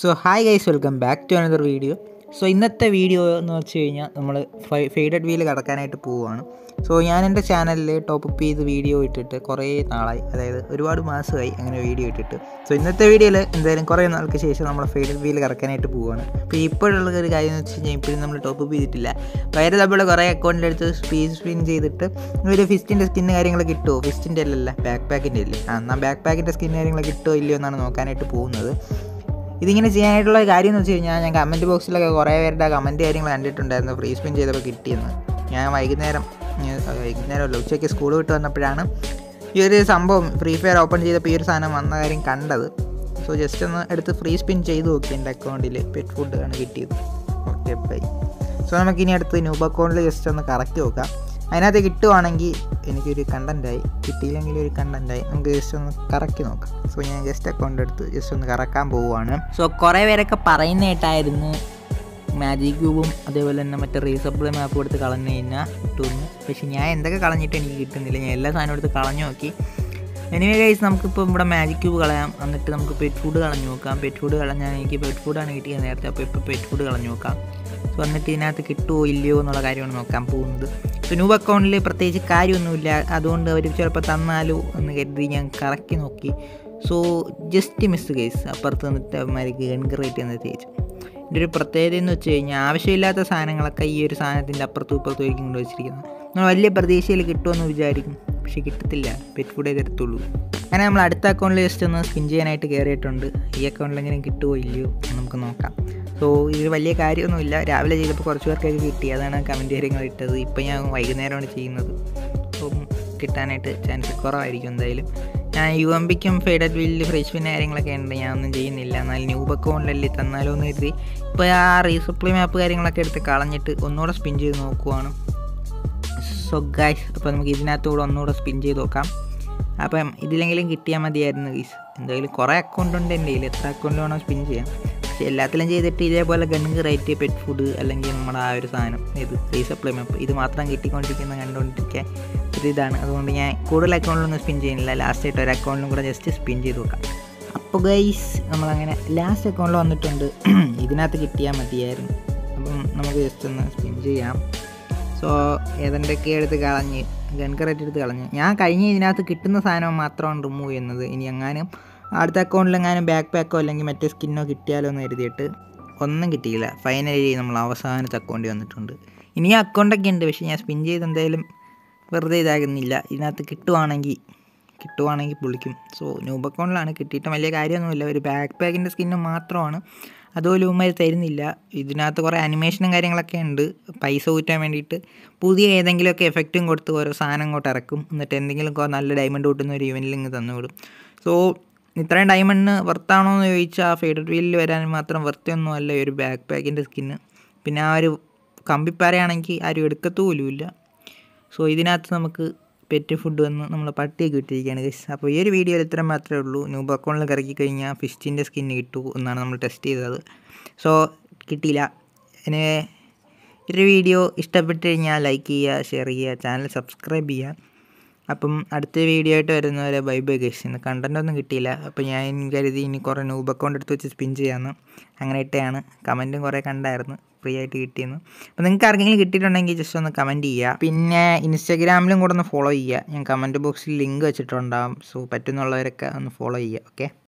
so hi guys welcome back to another video so ഇന്നത്തെ video എന്ന് വെച്ച് കഴിഞ്ഞാൽ നമ്മൾ ഫെയ്ഡഡ് വീൽ കടക്കാനായിട്ട് പോവുകയാണ് സോ ഞാൻ എൻ്റെ ചാനലിൽ ടോപ്പ് അപ്പ് ചെയ്ത് വീഡിയോ ഇട്ടിട്ട് കുറേ നാളായി അതായത് ഒരുപാട് മാസമായി അങ്ങനെ വീഡിയോ ഇട്ടിട്ട് സോ ഇന്നത്തെ വീഡിയോയിൽ എന്തായാലും കുറേ നാൾക്ക് ശേഷം നമ്മൾ ഫെയ്ഡഡ് വീൽ കറക്കാനായിട്ട് പോവുകയാണ് അപ്പോൾ ഇപ്പോഴുള്ള ഒരു കാര്യം എന്ന് വെച്ച് കഴിഞ്ഞാൽ ഇപ്പോഴും നമ്മൾ ടോപ്പ് അപ്പ് ചെയ്തിട്ടില്ല വേറെ നമ്മൾ കുറേ അക്കൗണ്ടിലെടുത്ത് സ്പീഡ് സ്പിൻ ചെയ്തിട്ട് ഒരു ഫിസ്റ്റിൻ്റെ സ്കിന്ന് കാര്യങ്ങൾ കിട്ടുമോ ഫിസ്റ്റിൻ്റെ അല്ലല്ല ബാക്ക് പാക്കിൻ്റെ അല്ലേ ആ എന്നാൽ ബാക്ക് പാക്കിൻ്റെ സ്കിൻ കാര്യങ്ങൾ കിട്ടുമോ ഇല്ലയോ എന്നാണ് നോക്കാനായിട്ട് പോകുന്നത് ഇതിങ്ങനെ ചെയ്യാനായിട്ടുള്ള കാര്യം എന്ന് വെച്ച് കഴിഞ്ഞാൽ ഞാൻ കമൻറ്റ് ബോക്സിലൊക്കെ കുറേ പേരുടെ കമൻറ്റ് കാര്യങ്ങൾ കണ്ടിട്ടുണ്ടായിരുന്നു ഫ്രീ സ്പിൻ ചെയ്തപ്പോൾ കിട്ടിയെന്ന് ഞാൻ വൈകുന്നേരം ഞാൻ വൈകുന്നേരമല്ല ഉച്ചയ്ക്ക് സ്കൂൾ വിട്ട് വന്നപ്പോഴാണ് ഈ ഒരു സംഭവം ഫ്രീ ഫയർ ഓപ്പൺ ചെയ്തപ്പോൾ ഈ ഒരു സാധനം വന്ന കാര്യം കണ്ടത് സോ ജസ്റ്റ് ഒന്ന് എടുത്ത് ഫ്രീ സ്പിൻ ചെയ്ത് നോക്കി എൻ്റെ അക്കൗണ്ടിൽ പെറ്റ് ഫുഡ് ആണ് കിട്ടിയത് ഓക്കെ ബൈ സോ നമുക്കിനി അടുത്ത് ന്യൂബ് അക്കൗണ്ടിൽ ജസ്റ്റ് ഒന്ന് കറക്റ്റ് നോക്കാം അതിനകത്ത് കിട്ടുവാണെങ്കിൽ എനിക്കൊരു കണ്ടൻറ്റായി കിട്ടിയില്ലെങ്കിൽ ഒരു കണ്ടൻറ്റായി നമുക്ക് ജസ്റ്റ് ഒന്ന് കറക്കി നോക്കാം സോ ഞാൻ ജസ്റ്റ് അക്കൗണ്ട് എടുത്ത് ജസ്റ്റ് ഒന്ന് കറക്കാൻ പോവുകയാണ് സോ കുറേ പേരൊക്കെ പറയുന്ന കേട്ടായിരുന്നു മാജിക് ക്യൂബും അതേപോലെ തന്നെ മറ്റേ റീസപ്ലൈ മാപ്പ് എടുത്ത് കളഞ്ഞു കഴിഞ്ഞാൽ കിട്ടുമെന്ന് പക്ഷേ ഞാൻ എന്തൊക്കെ കളഞ്ഞിട്ട് എനിക്ക് കിട്ടുന്നില്ല ഞാൻ എല്ലാ സാധനവും എടുത്ത് കളഞ്ഞു നോക്കി എനിവേ ഗൈസ് നമുക്കിപ്പോൾ ഇവിടെ മാജിക് ക്യൂബ് കളയാം എന്നിട്ട് നമുക്ക് പെറ്റ് ഫുഡ് കളഞ്ഞു നോക്കാം പെറ്റ് ഫുഡ് കളഞ്ഞാൽ എനിക്ക് പെറ്റ് ഫുഡാണ് കിട്ടിയത് നേരത്തെ അപ്പോൾ ഇപ്പോൾ പെറ്റ് ഫുഡ് കളഞ്ഞു നോക്കാം സോ എന്നിട്ട് ഇതിനകത്ത് കിട്ടുമോ ഇല്ലയോ എന്നുള്ള കാര്യമാണ് നോക്കാൻ പോകുന്നത് സോ ന്യൂ അക്കൗണ്ടിൽ പ്രത്യേകിച്ച് കാര്യമൊന്നുമില്ല അതുകൊണ്ട് അവർ ചിലപ്പോൾ തന്നാലോ എന്ന് കരുതി ഞാൻ കറക്കി നോക്കി സോ ജസ്റ്റ് മിസ് കേസ് അപ്പുറത്ത് നിന്നിട്ട് അവന്മാർക്ക് എൻകറേറ്റ് എന്ന് തേച്ചു ഇതിൻ്റെ ഒരു പ്രത്യേകത എന്ന് വെച്ച് കഴിഞ്ഞാൽ ആവശ്യമില്ലാത്ത സാധനങ്ങളൊക്കെ ഈ ഒരു സാധനത്തിൻ്റെ അപ്പുറത്തും ഇപ്പുറത്തും ആയിരിക്കും കൊണ്ടുവച്ചിരിക്കുന്നത് നമ്മൾ വലിയ പ്രതീക്ഷയിൽ കിട്ടുമെന്ന് വിചാരിക്കും പക്ഷേ കിട്ടത്തില്ല പെറ്റ് ഫുഡേ തരത്തുള്ളൂ അങ്ങനെ നമ്മൾ അടുത്ത അക്കൗണ്ടിൽ ജസ്റ്റ് ഒന്ന് സ്പിൻ ചെയ്യാനായിട്ട് കയറിയിട്ടുണ്ട് ഈ അക്കൗണ്ടിൽ എങ്ങനെ കിട്ടുമോ ഇല്ലയോ എന്ന് നമുക്ക് നോക്കാം സോ ഇത് വലിയ കാര്യമൊന്നുമില്ല രാവിലെ ചെയ്തപ്പോൾ കുറച്ച് പേർക്കൊക്കെ കിട്ടി അതാണ് കമൻറ്റ് കാര്യങ്ങൾ ഇട്ടത് ഇപ്പം ഞാൻ വൈകുന്നേരമാണ് ചെയ്യുന്നത് അപ്പം കിട്ടാനായിട്ട് ചാൻസ് കുറവായിരിക്കും എന്തായാലും ഞാൻ യു എം പിക്കും ഫെയ്ഡഡ് വീലിൽ ഫ്രഷ് പിന്നെ കാര്യങ്ങളൊക്കെ ഉണ്ട് ഞാൻ ഒന്നും ചെയ്യുന്നില്ല എന്നാൽ ന്യൂബ് അക്കൗണ്ടിലല്ലേ തന്നാലോ എന്ന് കരുതി ഇപ്പോൾ ആ റീസപ്ലൈ മാപ്പ് കാര്യങ്ങളൊക്കെ എടുത്ത് കളഞ്ഞിട്ട് ഒന്നുകൂടെ സ്പിൻ ചെയ്ത് നോക്കുവാണ് സോ ഗൈസ് അപ്പോൾ നമുക്ക് ഇതിനകത്തൂടെ ഒന്നുകൂടെ സ്പിൻ ചെയ്ത് നോക്കാം അപ്പം ഇതിലെങ്കിലും കിട്ടിയാൽ മതിയായിരുന്നു ഗൈസ് എന്തായാലും കുറേ അക്കൗണ്ട് ഉണ്ട് എൻ്റെ കയ്യിൽ എത്ര അക്കൗണ്ട് വേണോ സ്പിൻ ചെയ്യാം പക്ഷേ എല്ലാത്തിലും ചെയ്തിട്ട് ഇതേപോലെ ഗണ്ണ് റേറ്റ് പെറ്റ് ഫുഡ് അല്ലെങ്കിൽ നമ്മുടെ ആ ഒരു സാധനം ഇത് റീസപ്ലൈ മാപ്പ് ഇത് മാത്രം കിട്ടിക്കൊണ്ടിരിക്കുന്ന കണ്ടുകൊണ്ടിരിക്കാൻ ഒരു ഇതാണ് അതുകൊണ്ട് ഞാൻ കൂടുതൽ അക്കൗണ്ടിലൊന്നും സ്പിൻ ചെയ്യുന്നില്ല ലാസ്റ്റ് ആയിട്ട് ഒരു അക്കൗണ്ടിലും കൂടെ ജസ്റ്റ് സ്പിൻ ചെയ്ത് നോക്കാം അപ്പോൾ ഗൈസ് നമ്മളങ്ങനെ ലാസ്റ്റ് അക്കൗണ്ടിൽ വന്നിട്ടുണ്ട് ഇതിനകത്ത് കിട്ടിയാൽ മതിയായിരുന്നു അപ്പം നമുക്ക് ജസ്റ്റ് ഒന്ന് സ്പിൻ ചെയ്യാം സോ ഏതെന്തൊക്കെ എടുത്ത് കളഞ്ഞ് ഗൺകറേറ്റ് എടുത്ത് കളഞ്ഞ് ഞാൻ കഴിഞ്ഞ ഇതിനകത്ത് കിട്ടുന്ന സാധനം മാത്രമാണ് റിമൂവ് ചെയ്യുന്നത് ഇനി എങ്ങാനും അടുത്ത അക്കൗണ്ടിൽ എങ്ങാനും ബാക്ക് പാക്കോ അല്ലെങ്കിൽ മറ്റേ സ്കിന്നോ കിട്ടിയാലോ എന്ന് കരുതിയിട്ട് ഒന്നും കിട്ടിയില്ല ഫൈനലി നമ്മൾ അവസാനത്തെ അക്കൗണ്ടിൽ വന്നിട്ടുണ്ട് ഇനി ആ അക്കൗണ്ടൊക്കെ ഉണ്ട് പക്ഷേ ഞാൻ സ്പിൻ ചെയ്ത് എന്തായാലും വെറുതെ ഇതാകുന്നില്ല ഇതിനകത്ത് കിട്ടുവാണെങ്കിൽ കിട്ടുവാണെങ്കിൽ പൊളിക്കും സോ ന്യൂബ് അക്കൗണ്ടിലാണ് കിട്ടിയിട്ട് വലിയ കാര്യമൊന്നുമില്ല ഒരു ബാക്ക് പാക്കിൻ്റെ സ്കിന്ന് മാത്രമാണ് അതുപോലെ ഉമ്മർ തരുന്നില്ല ഇതിനകത്ത് കുറേ അനിമേഷനും കാര്യങ്ങളൊക്കെ ഉണ്ട് പൈസ ഊറ്റാൻ വേണ്ടിയിട്ട് പുതിയ ഏതെങ്കിലുമൊക്കെ എഫക്റ്റും കൊടുത്ത് ഓരോ സാധനം അങ്ങോട്ട് ഇറക്കും എന്നിട്ട് എന്തെങ്കിലും നല്ല ഡയമണ്ട് കൂട്ടുന്ന ഒരു ഇവൻറ്റിൽ ഇങ്ങ് തന്നു വിടും സോ ഇത്രയും ഡയമണ്ടിന് വെർത്താണോ എന്ന് ചോദിച്ചാൽ ഫേഡഡ് വീലിൽ വരാൻ മാത്രം വെർത്തൊന്നും അല്ല ഒരു ബാക്ക് പാക്കിൻ്റെ സ്കിന്ന് പിന്നെ ആ ഒരു കമ്പിപ്പാരയാണെങ്കിൽ ആരും എടുക്കത്തുപോലുമില്ല സോ ഇതിനകത്ത് നമുക്ക് പെറ്റ് ഫുഡ് വന്ന് നമ്മൾ പട്ടിയൊക്കെ ഇട്ടിരിക്കുകയാണ് ഗൈസ് അപ്പോൾ ഈ ഒരു വീഡിയോയിൽ ഇത്ര മാത്രമേ ഉള്ളൂ ന്യൂബ് അക്കൗണ്ടിൽ കറക്കി കഴിഞ്ഞാൽ ഫിഷിൻ്റെ സ്കിന്ന് കിട്ടൂ എന്നാണ് നമ്മൾ ടെസ്റ്റ് ചെയ്തത് സോ കിട്ടിയില്ല ഇനി ഒരു വീഡിയോ ഇഷ്ടപ്പെട്ട് കഴിഞ്ഞാൽ ലൈക്ക് ചെയ്യുക ഷെയർ ചെയ്യുക ചാനൽ സബ്സ്ക്രൈബ് ചെയ്യുക അപ്പം അടുത്ത വീഡിയോ ആയിട്ട് വരുന്നവരെ ബൈ ബൈ ഗൈസ് ഇന്ന് കണ്ടൻ്റ് ഒന്നും കിട്ടിയില്ല അപ്പോൾ ഞാൻ കരുതി ഇനി കുറേ ന്യൂബ് അക്കൗണ്ട് എടുത്ത് വെച്ച് സ്പിൻ ചെയ്യാമെന്ന് അങ്ങനെ ഇട്ടാണ് കമൻറ്റും കുറേ കണ്ടായിരുന്നു ഫ്രീ ആയിട്ട് കിട്ടിയെന്ന് അപ്പോൾ നിങ്ങൾക്ക് ആർക്കെങ്കിലും കിട്ടിയിട്ടുണ്ടെങ്കിൽ ജസ്റ്റ് ഒന്ന് കമൻറ്റ് ചെയ്യുക പിന്നെ ഇൻസ്റ്റാഗ്രാമിലും കൂടെ ഒന്ന് ഫോളോ ചെയ്യുക ഞാൻ കമൻറ്റ് ബോക്സിൽ ലിങ്ക് വെച്ചിട്ടുണ്ടാകും സോ പറ്റുന്നുള്ളവരൊക്കെ ഒന്ന് ഫോളോ ചെയ്യുക ഓക്കെ